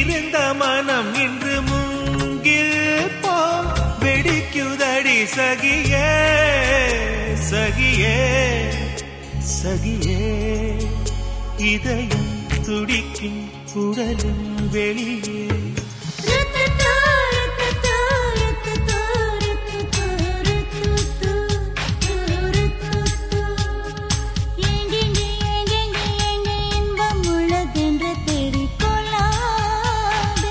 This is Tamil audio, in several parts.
இருந்த மனம் இன்று மூங்கில் போ வெடிக்குதடி சகியே சகியே சகியே இதயம் துடிக்கும் குரலும் வெளியே எங்கெங்கே எங்கெங்கே எங்கே இன்பம் உள்ளதென்று தேடிக் கொள்ளாதே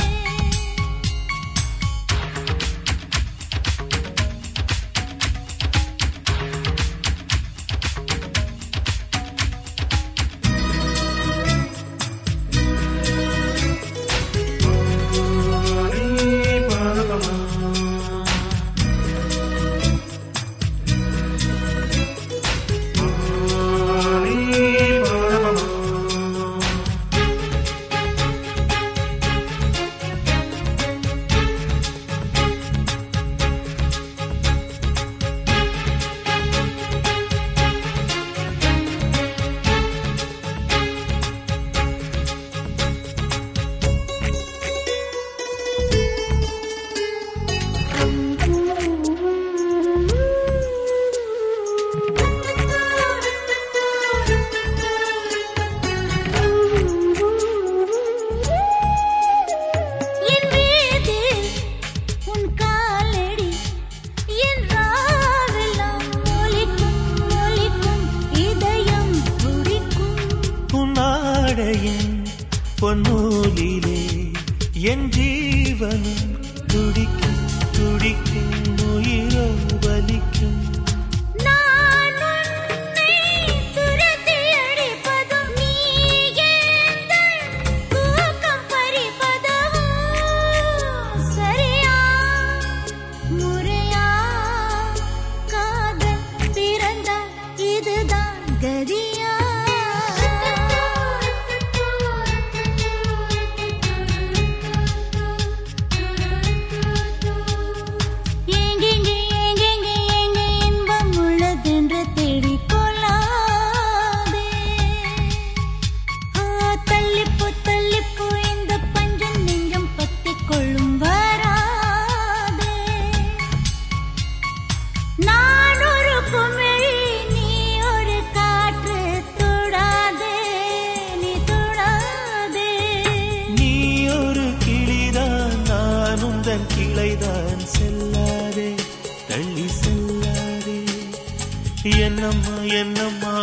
என் மீது உன் காலடி என் ராவெல்லாம் ஒலிக்கும் ஒலிக்கும் இதயம் துடிக்கும் உன்னாடையின் பொன்னூலிலே என் ஜீவனும் துடிக்கும் துடிக்கும் உயிரோ வலிக்கும் நான் உன்னை துரத்தி அடிப்பதும் நீ எந்தன் தூக்கம் பறிப்பதும் சரியா முறையா காதல் பிறந்த இதுதான் கதியா எங்கெங்கே எங்கெங்கே எங்கே இன்பம் உள்ளதென்று தேடிக் கொள்ளாதே ஆ, தள்ளிப்போ தள்ளிப்போ இந்த பஞ்சம் நெஞ்சம் பத்திக் கொள்ளும் வராதே நான் ஒரு குமிழி நீ ஒரு காற்று தொடாதே நீ தொடாதே நீ ஒரு கிளிதான் நான் உந்தன் கிளைதான் செல்லாதே தள்ளி செல்லாதே என்னம்மா என்னம்மா